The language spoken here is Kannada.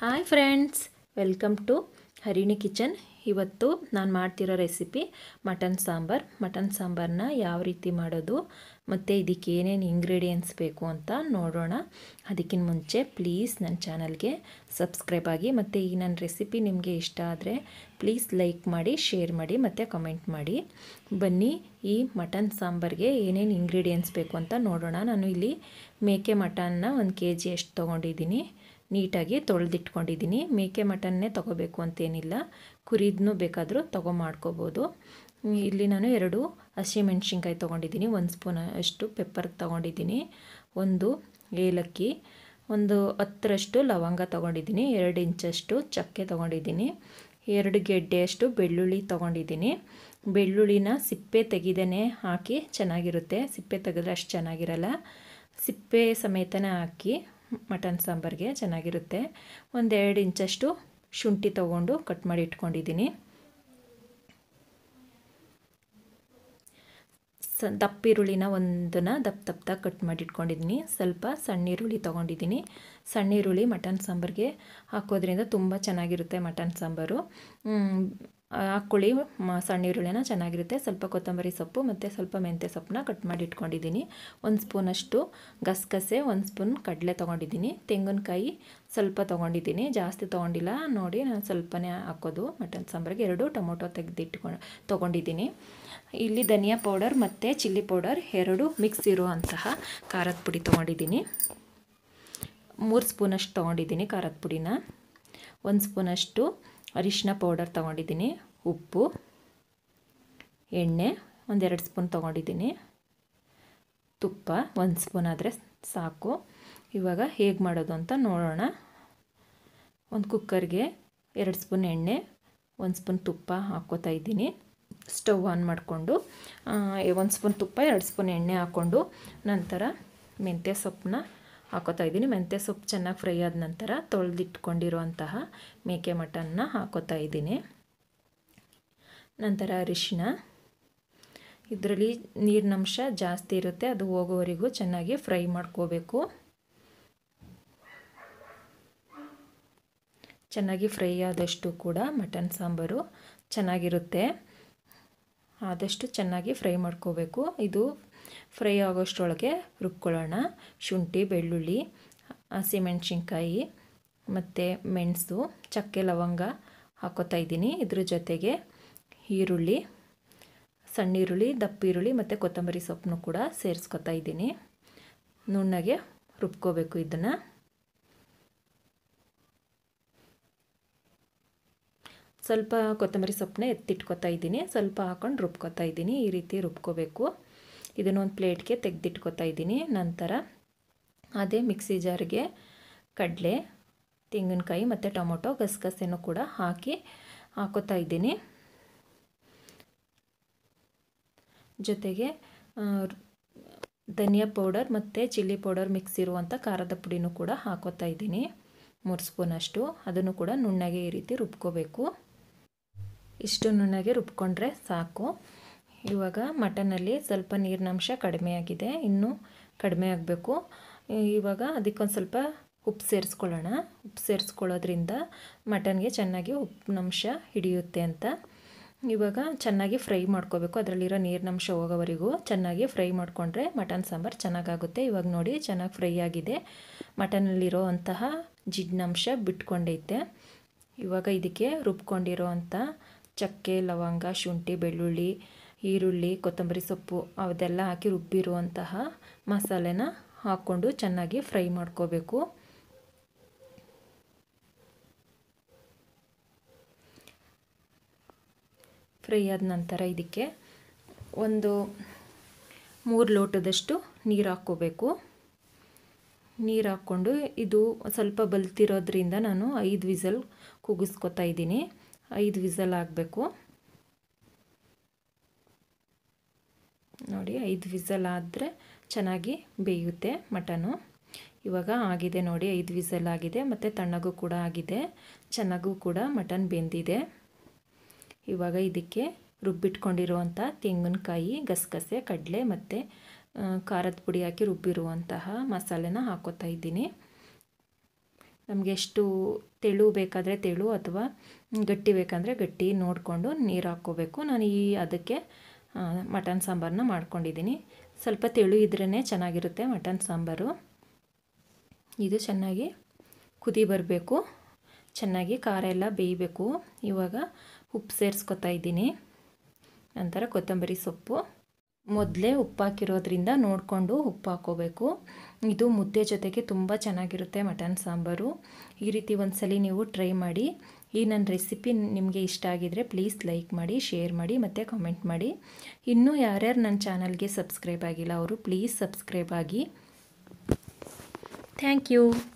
hi friends welcome to Harini kitchen ಇವತ್ತು ನಾನು ಮಾಡ್ತಿರೋ ರೆಸಿಪಿ ಮಟನ್ ಸಾಂಬಾರ್ ಮಟನ್ ಸಾಂಬಾರನ್ನ ಯಾವ ರೀತಿ ಮಾಡೋದು ಮತ್ತು ಇದಕ್ಕೆ ಏನೇನು ಇಂಗ್ರೀಡಿಯೆಂಟ್ಸ್ ಬೇಕು ಅಂತ ನೋಡೋಣ ಅದಕ್ಕಿಂತ ಮುಂಚೆ ಪ್ಲೀಸ್ ನನ್ನ ಚಾನಲ್ಗೆ ಸಬ್ಸ್ಕ್ರೈಬ್ ಆಗಿ ಮತ್ತು ಈ ನನ್ನ ರೆಸಿಪಿ ನಿಮಗೆ ಇಷ್ಟ ಆದರೆ ಪ್ಲೀಸ್ ಲೈಕ್ ಮಾಡಿ ಶೇರ್ ಮಾಡಿ ಮತ್ತು ಕಮೆಂಟ್ ಮಾಡಿ ಬನ್ನಿ ಈ ಮಟನ್ ಸಾಂಬಾರ್ಗೆ ಏನೇನು ಇಂಗ್ರೀಡಿಯೆಂಟ್ಸ್ ಬೇಕು ಅಂತ ನೋಡೋಣ ನಾನು ಇಲ್ಲಿ ಮೇಕೆ ಮಟನ್ನ ಒಂದು ಕೆ ಜಿ ಅಷ್ಟು ತೊಗೊಂಡಿದ್ದೀನಿ ನೀಟಾಗಿ ತೊಳೆದಿಟ್ಕೊಂಡಿದ್ದೀನಿ ಮೇಕೆ ಮಟನ್ನೇ ತೊಗೋಬೇಕು ಅಂತೇನಿಲ್ಲ ಕುರಿದನ್ನು ಬೇಕಾದರೂ ತೊಗೊ ಮಾಡ್ಕೋಬೋದು ಇಲ್ಲಿ ನಾನು ಎರಡು ಹಸಿಮೆಣ್ಸಿನ್ಕಾಯಿ ತೊಗೊಂಡಿದ್ದೀನಿ ಒಂದು ಸ್ಪೂನ್ ಅಷ್ಟು ಪೆಪ್ಪರ್ ತೊಗೊಂಡಿದ್ದೀನಿ ಒಂದು ಏಲಕ್ಕಿ ಒಂದು ಹತ್ತರಷ್ಟು ಲವಂಗ ತೊಗೊಂಡಿದ್ದೀನಿ ಎರಡು ಇಂಚಷ್ಟು ಚಕ್ಕೆ ತೊಗೊಂಡಿದ್ದೀನಿ ಎರಡು ಗೆಡ್ಡೆಯಷ್ಟು ಬೆಳ್ಳುಳ್ಳಿ ತೊಗೊಂಡಿದ್ದೀನಿ ಬೆಳ್ಳುಳ್ಳಿನ ಸಿಪ್ಪೆ ತೆಗೆದೇ ಹಾಕಿ ಚೆನ್ನಾಗಿರುತ್ತೆ ಸಿಪ್ಪೆ ತೆಗೆದ್ರೆ ಅಷ್ಟು ಚೆನ್ನಾಗಿರಲ್ಲ ಸಿಪ್ಪೆ ಸಮೇತನೇ ಹಾಕಿ ಮಟನ್ ಸಾಂಬಾರಿಗೆ ಚೆನ್ನಾಗಿರುತ್ತೆ ಒಂದೆರಡು ಇಂಚಷ್ಟು ಶುಂಠಿ ತೊಗೊಂಡು ಕಟ್ ಮಾಡಿ ಇಟ್ಕೊಂಡಿದ್ದೀನಿ ಸ ದಪ್ಪ ಈರುಳ್ಳಿನ ಒಂದನ್ನು ದಪ್ಪ ದಪ್ಪದಾಗ ಕಟ್ ಮಾಡಿ ಇಟ್ಕೊಂಡಿದ್ದೀನಿ ಸ್ವಲ್ಪ ಸಣ್ಣ ಈರುಳ್ಳಿ ತೊಗೊಂಡಿದ್ದೀನಿ ಸಣ್ಣ ಈರುಳ್ಳಿ ಮಟನ್ ಸಾಂಬಾರಿಗೆ ಹಾಕೋದ್ರಿಂದ ತುಂಬ ಚೆನ್ನಾಗಿರುತ್ತೆ ಮಟನ್ ಸಾಂಬಾರು ಹಾಕ್ಕೊಳ್ಳಿ ಮ ಸಣ್ಣ ಈರುಳ್ಳಿನ ಚೆನ್ನಾಗಿರುತ್ತೆ ಸ್ವಲ್ಪ ಕೊತ್ತಂಬರಿ ಸೊಪ್ಪು ಮತ್ತು ಸ್ವಲ್ಪ ಮೆಂತ್ಯ ಸೊಪ್ಪನ್ನ ಕಟ್ ಮಾಡಿ ಇಟ್ಕೊಂಡಿದ್ದೀನಿ ಒಂದು ಸ್ಪೂನಷ್ಟು ಗಸಗಸೆ ಒಂದು ಸ್ಪೂನ್ ಕಡಲೆ ತೊಗೊಂಡಿದ್ದೀನಿ ತೆಂಗಿನಕಾಯಿ ಸ್ವಲ್ಪ ತೊಗೊಂಡಿದ್ದೀನಿ ಜಾಸ್ತಿ ತೊಗೊಂಡಿಲ್ಲ ನೋಡಿ ನಾನು ಸ್ವಲ್ಪನೇ ಹಾಕೋದು ಮಟನ್ ಸಾಂಬಾರಿಗೆ ಎರಡು ಟೊಮೊಟೊ ತೆಗೆದಿಟ್ಕೊಂಡು ತೊಗೊಂಡಿದ್ದೀನಿ ಇಲ್ಲಿ ಧನಿಯಾ ಪೌಡರ್ ಮತ್ತು ಚಿಲ್ಲಿ ಪೌಡರ್ ಎರಡು ಮಿಕ್ಸ್ ಇರುವಂತಹ ಖಾರದ ಪುಡಿ ತೊಗೊಂಡಿದ್ದೀನಿ ಮೂರು ಸ್ಪೂನಷ್ಟು ತೊಗೊಂಡಿದ್ದೀನಿ ಖಾರದ ಪುಡಿನ ಒಂದು ಸ್ಪೂನಷ್ಟು ಅರಿಶಿನ ಪೌಡರ್ ತೊಗೊಂಡಿದ್ದೀನಿ ಉಪ್ಪು ಎಣ್ಣೆ ಒಂದೆರಡು ಸ್ಪೂನ್ ತೊಗೊಂಡಿದ್ದೀನಿ ತುಪ್ಪ ಒಂದು ಸ್ಪೂನ್ ಆದರೆ ಸಾಕು ಇವಾಗ ಹೇಗೆ ಮಾಡೋದು ಅಂತ ನೋಡೋಣ ಒಂದು ಕುಕ್ಕರ್ಗೆ ಎರಡು ಸ್ಪೂನ್ ಎಣ್ಣೆ ಒಂದು ಸ್ಪೂನ್ ತುಪ್ಪ ಹಾಕ್ಕೋತಾ ಇದ್ದೀನಿ ಸ್ಟವ್ ಆನ್ ಮಾಡಿಕೊಂಡು ಒಂದು ಸ್ಪೂನ್ ತುಪ್ಪ ಎರಡು ಸ್ಪೂನ್ ಎಣ್ಣೆ ಹಾಕ್ಕೊಂಡು ನಂತರ ಮೆಂತ್ಯ ಸೊಪ್ಪನ್ನ ಹಾಕೋತಾ ಇದ್ದೀನಿ ಮೆಂತ್ಯ ಸೊಪ್ಪು ಚೆನ್ನಾಗಿ ಫ್ರೈ ಆದ ನಂತರ ತೊಳೆದಿಟ್ಕೊಂಡಿರುವಂತಹ ಮೇಕೆ ಮಟನ್ನ ಹಾಕೋತಾ ಇದ್ದೀನಿ ನಂತರ ಅರಿಶಿನ ಇದರಲ್ಲಿ ನೀರಿನಂಶ ಜಾಸ್ತಿ ಇರುತ್ತೆ ಅದು ಹೋಗೋವರೆಗೂ ಚೆನ್ನಾಗಿ ಫ್ರೈ ಮಾಡ್ಕೋಬೇಕು ಚೆನ್ನಾಗಿ ಫ್ರೈ ಆದಷ್ಟು ಕೂಡ ಮಟನ್ ಸಾಂಬಾರು ಚೆನ್ನಾಗಿರುತ್ತೆ ಆದಷ್ಟು ಚೆನ್ನಾಗಿ ಫ್ರೈ ಮಾಡ್ಕೋಬೇಕು ಇದು ಫ್ರೈ ಆಗೋಷ್ಟರೊಳಗೆ ರುಬ್ಕೊಳ್ಳೋಣ ಶುಂಠಿ ಬೆಳ್ಳುಳ್ಳಿ ಹಸಿಮೆಣ್ಸಿನ್ಕಾಯಿ ಮತ್ತು ಮೆಣಸು ಚಕ್ಕೆ ಲವಂಗ ಹಾಕೋತಾ ಇದ್ದೀನಿ ಇದ್ರ ಜೊತೆಗೆ ಈರುಳ್ಳಿ ಸಣ್ಣ ಈರುಳ್ಳಿ ದಪ್ಪ ಈರುಳ್ಳಿ ಮತ್ತು ಕೊತ್ತಂಬರಿ ಸೊಪ್ಪನ್ನು ಕೂಡ ಸೇರಿಸ್ಕೊತಾ ಇದ್ದೀನಿ ನುಣ್ಣಗೆ ರುಬ್ಕೋಬೇಕು ಇದನ್ನು ಸ್ವಲ್ಪ ಕೊತ್ತಂಬರಿ ಸೊಪ್ಪನ್ನ ಎತ್ತಿಟ್ಕೊತಾ ಇದ್ದೀನಿ ಸ್ವಲ್ಪ ಹಾಕೊಂಡು ರುಬ್ಕೊತಾ ಇದ್ದೀನಿ ಈ ರೀತಿ ರುಬ್ಕೋಬೇಕು ಇದನ್ನು ಒಂದು ಪ್ಲೇಟ್ಗೆ ತೆಗೆದಿಟ್ಕೊತಾ ಇದ್ದೀನಿ ನಂತರ ಅದೇ ಮಿಕ್ಸಿ ಜಾರ್ಗೆ ಕಡಲೆ ತೆಂಗಿನಕಾಯಿ ಮತ್ತು ಟೊಮೊಟೊ ಗಸಗಸೆನೂ ಕೂಡ ಹಾಕಿ ಹಾಕೋತಾ ಇದ್ದೀನಿ ಜೊತೆಗೆ ಧನಿಯಾ ಪೌಡರ್ ಮತ್ತು ಚಿಲ್ಲಿ ಪೌಡರ್ ಮಿಕ್ಸ್ ಇರುವಂಥ ಖಾರದ ಪುಡಿನೂ ಕೂಡ ಹಾಕೋತಾ ಇದ್ದೀನಿ ಮೂರು ಸ್ಪೂನಷ್ಟು ಅದನ್ನು ಕೂಡ ನುಣ್ಣಗೆ ಈ ರೀತಿ ರುಬ್ಕೋಬೇಕು ಇಷ್ಟು ನುಣ್ಣಗೆ ರುಬ್ಕೊಂಡ್ರೆ ಸಾಕು ಇವಾಗ ಮಟನಲ್ಲಿ ಸ್ವಲ್ಪ ನೀರಿನಂಶ ಕಡಿಮೆ ಆಗಿದೆ ಇನ್ನೂ ಕಡಿಮೆ ಆಗಬೇಕು ಇವಾಗ ಅದಕ್ಕೊಂದು ಸ್ವಲ್ಪ ಉಪ್ಪು ಸೇರಿಸ್ಕೊಳ್ಳೋಣ ಉಪ್ಪು ಸೇರಿಸ್ಕೊಳ್ಳೋದ್ರಿಂದ ಮಟನ್ಗೆ ಚೆನ್ನಾಗಿ ಉಪ್ಪಿನಂಶ ಹಿಡಿಯುತ್ತೆ ಅಂತ ಇವಾಗ ಚೆನ್ನಾಗಿ ಫ್ರೈ ಮಾಡ್ಕೋಬೇಕು ಅದರಲ್ಲಿರೋ ನೀರಿನಂಶ ಹೋಗೋವರೆಗೂ ಚೆನ್ನಾಗಿ ಫ್ರೈ ಮಾಡಿಕೊಂಡ್ರೆ ಮಟನ್ ಸಾಂಬಾರು ಚೆನ್ನಾಗಾಗುತ್ತೆ ಇವಾಗ ನೋಡಿ ಚೆನ್ನಾಗಿ ಫ್ರೈ ಆಗಿದೆ ಮಟನಲ್ಲಿರೋ ಅಂತಹ ಜಿಡ್ನಂಶ ಬಿಟ್ಕೊಂಡೈತೆ ಇವಾಗ ಇದಕ್ಕೆ ರುಬ್ಕೊಂಡಿರೋ ಅಂಥ ಚಕ್ಕೆ ಲವಂಗ ಶುಂಠಿ ಬೆಳ್ಳುಳ್ಳಿ ಈರುಳ್ಳಿ ಕೊತ್ತಂಬರಿ ಸೊಪ್ಪು ಅದೆಲ್ಲ ಹಾಕಿ ರುಬ್ಬಿರುವಂತಹ ಮಸಾಲೆನ ಹಾಕ್ಕೊಂಡು ಚೆನ್ನಾಗಿ ಫ್ರೈ ಮಾಡ್ಕೋಬೇಕು ಫ್ರೈ ಆದ ನಂತರ ಇದಕ್ಕೆ ಒಂದು ಮೂರು ಲೋಟದಷ್ಟು ನೀರು ಹಾಕ್ಕೋಬೇಕು ನೀರು ಹಾಕ್ಕೊಂಡು ಇದು ಸ್ವಲ್ಪ ಬಲ್ತಿರೋದ್ರಿಂದ ನಾನು ಐದು ವಿಸಲ್ ಕೂಗಿಸ್ಕೊತಾ ಇದ್ದೀನಿ ಐದು ವಿಸಲ್ ಆಗಬೇಕು ನೋಡಿ ಐದು ವಿಸಲ್ ಆದರೆ ಚೆನ್ನಾಗಿ ಬೇಯುತ್ತೆ ಮಟನು ಇವಾಗ ಆಗಿದೆ ನೋಡಿ ಐದು ವಿಸಲ್ ಆಗಿದೆ ಮತ್ತು ತಣ್ಣಗೂ ಕೂಡ ಆಗಿದೆ ಚೆನ್ನಾಗೂ ಕೂಡ ಮಟನ್ ಬೆಂದಿದೆ ಇವಾಗ ಇದಕ್ಕೆ ರುಬ್ಬಿಟ್ಕೊಂಡಿರುವಂಥ ತೆಂಗಿನಕಾಯಿ ಗಸಗಸೆ ಕಡಲೆ ಮತ್ತು ಖಾರದ ಪುಡಿ ಹಾಕಿ ರುಬ್ಬಿರುವಂತಹ ಮಸಾಲೆನ ಹಾಕೋತಾ ಇದ್ದೀನಿ ನಮಗೆ ಎಷ್ಟು ತೆಳು ಬೇಕಾದರೆ ತೆಳು ಅಥವಾ ಗಟ್ಟಿ ಬೇಕಂದರೆ ಗಟ್ಟಿ ನೋಡಿಕೊಂಡು ನೀರು ಹಾಕ್ಕೋಬೇಕು ನಾನು ಈ ಅದಕ್ಕೆ ಮಟನ್ ಸಾಂಬಾರನ್ನ ಮಾಡ್ಕೊಂಡಿದ್ದೀನಿ ಸ್ವಲ್ಪ ತೆಳು ಇದ್ರೇ ಚೆನ್ನಾಗಿರುತ್ತೆ ಮಟನ್ ಸಾಂಬಾರು ಇದು ಚೆನ್ನಾಗಿ ಕುದಿ ಬರಬೇಕು ಚೆನ್ನಾಗಿ ಖಾರ ಎಲ್ಲ ಬೇಯಬೇಕು ಇವಾಗ ಉಪ್ಪು ಸೇರಿಸ್ಕೊತಾ ಇದ್ದೀನಿ ನಂತರ ಕೊತ್ತಂಬರಿ ಸೊಪ್ಪು ಮೊದಲೇ ಉಪ್ಪು ಹಾಕಿರೋದ್ರಿಂದ ನೋಡಿಕೊಂಡು ಉಪ್ಪು ಹಾಕ್ಕೋಬೇಕು ಇದು ಮುದ್ದೆ ಜೊತೆಗೆ ತುಂಬ ಚೆನ್ನಾಗಿರುತ್ತೆ ಮಟನ್ ಸಾಂಬಾರು ಈ ರೀತಿ ಒಂದ್ಸಲಿ ನೀವು ಟ್ರೈ ಮಾಡಿ ಈ ನನ್ನ ರೆಸಿಪಿ ನಿಮಗೆ ಇಷ್ಟ ಆಗಿದರೆ ಪ್ಲೀಸ್ ಲೈಕ್ ಮಾಡಿ ಶೇರ್ ಮಾಡಿ ಮತ್ತು ಕಾಮೆಂಟ್ ಮಾಡಿ ಇನ್ನೂ ಯಾರ್ಯಾರು ನನ್ನ ಚಾನಲ್ಗೆ ಸಬ್ಸ್ಕ್ರೈಬ್ ಆಗಿಲ್ಲ ಅವರು ಪ್ಲೀಸ್ ಸಬ್ಸ್ಕ್ರೈಬ್ ಆಗಿ ಥ್ಯಾಂಕ್ ಯು